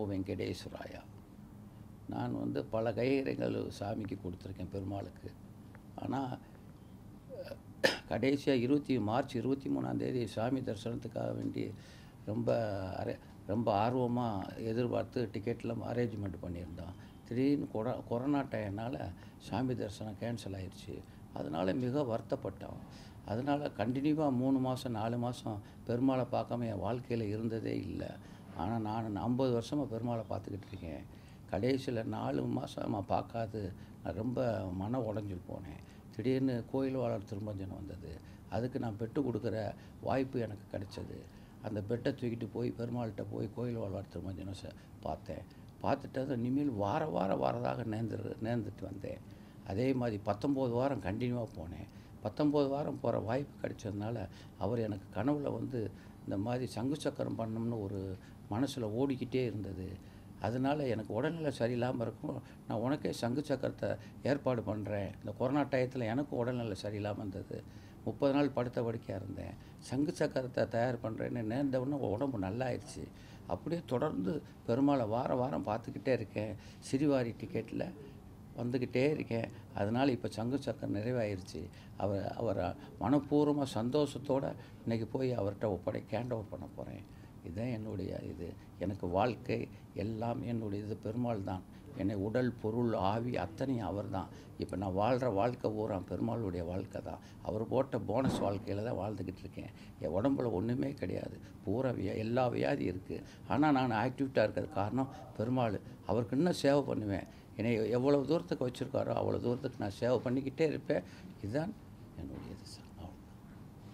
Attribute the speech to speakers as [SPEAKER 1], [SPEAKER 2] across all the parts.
[SPEAKER 1] வெங்கடேஸ்வராயா நான் வந்து பல கைகரைகள் சாமிக்கு கொடுத்துருக்கேன் பெருமாளுக்கு ஆனால் கடைசியாக இருபத்தி மார்ச் இருபத்தி மூணாந்தேதி சாமி தரிசனத்துக்காக வேண்டி ரொம்ப அரே ரொம்ப ஆர்வமாக எதிர்பார்த்து டிக்கெட்லாம் அரேஞ்ச்மெண்ட் பண்ணியிருந்தோம் திடீர்னு கொர கொரோனா டைம்னால சாமி தரிசனம் கேன்சல் ஆயிடுச்சு அதனால் மிக வருத்தப்பட்டோம் அதனால் கண்டினியூவாக மூணு மாதம் நாலு மாதம் பெருமாளை பார்க்காம என் வாழ்க்கையில் இருந்ததே இல்லை ஆனால் நான் ஐம்பது வருஷமாக பெருமாளை பார்த்துக்கிட்டு இருக்கேன் கடைசியில் நாலு மாதமாக பார்க்காது நான் ரொம்ப மன உடஞ்சி போனேன் திடீர்னு கோயில் வாழர் திருமஞ்சனம் வந்தது அதுக்கு நான் பெட்டு கொடுக்குற வாய்ப்பு எனக்கு கிடைச்சது அந்த பெட்டை தூக்கிட்டு போய் பெருமாள்கிட்ட போய் கோயில் வாழ்வார் திருமஞ்சனம் ச- பார்த்தேன் பார்த்துட்டு அது இனிமேல் வார வாரம் வாரதாக நேர்ந்து நேர்ந்துட்டு வந்தேன் அதே மாதிரி பத்தொம்போது வாரம் கண்டினியூவாக போனேன் பத்தொம்போது வாரம் போகிற வாய்ப்பு கிடைச்சதுனால அவர் எனக்கு கனவுல வந்து இந்த மாதிரி சங்கு சக்கரம் பண்ணணும்னு ஒரு மனசில் ஓடிக்கிட்டே இருந்தது அதனால் எனக்கு உடல்நிலை சரியில்லாமல் இருக்கும் நான் உனக்கே சங்கு சக்கரத்தை ஏற்பாடு பண்ணுறேன் இந்த கொரோனா டயத்தில் எனக்கும் உடல்நிலை சரியில்லாமல் இருந்தது முப்பது நாள் படுத்த படுக்கையாக இருந்தேன் சங்கு சக்கரத்தை தயார் பண்ணுறேன்னு நேர்ந்த உடனே உடம்பு நல்லாயிருச்சு அப்படியே தொடர்ந்து பெருமாளை வாரம் வாரம் பார்த்துக்கிட்டே இருக்கேன் சிறுவாரி டிக்கெட்டில் வந்துக்கிட்டே இருக்கேன் அதனால் இப்போ சங்கு சக்கரம் நிறைவாயிருச்சு அவர் அவர் மனப்பூர்வமாக சந்தோஷத்தோடு இன்னைக்கு போய் அவர்கிட்ட ஒப்படை கேண்ட் ஓவர் பண்ண போகிறேன் இதுதான் என்னுடைய இது எனக்கு வாழ்க்கை எல்லாம் என்னுடைய இது பெருமாள் தான் என்னை உடல் பொருள் ஆவி அத்தனையும் அவர் தான் இப்போ நான் வாழ்கிற வாழ்க்கை பூரா பெருமாளுடைய வாழ்க்கை தான் அவர் போட்ட போனஸ் வாழ்க்கையில் தான் வாழ்ந்துக்கிட்டு இருக்கேன் என் உடம்புல ஒன்றுமே கிடையாது பூரா வியா எல்லா வியாதி இருக்குது ஆனால் நான் ஆக்டிவிட்டாக இருக்கிறது காரணம் பெருமாள் அவருக்கு இன்னும் சேவை பண்ணுவேன் என்னை எவ்வளோ தூரத்துக்கு வச்சுருக்காரோ அவ்வளோ தூரத்துக்கு நான் சேவை பண்ணிக்கிட்டே இருப்பேன் இதுதான் என்னுடைய இது சார்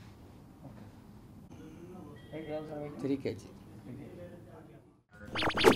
[SPEAKER 1] அவ்வளோ
[SPEAKER 2] right sir
[SPEAKER 1] three KG
[SPEAKER 2] right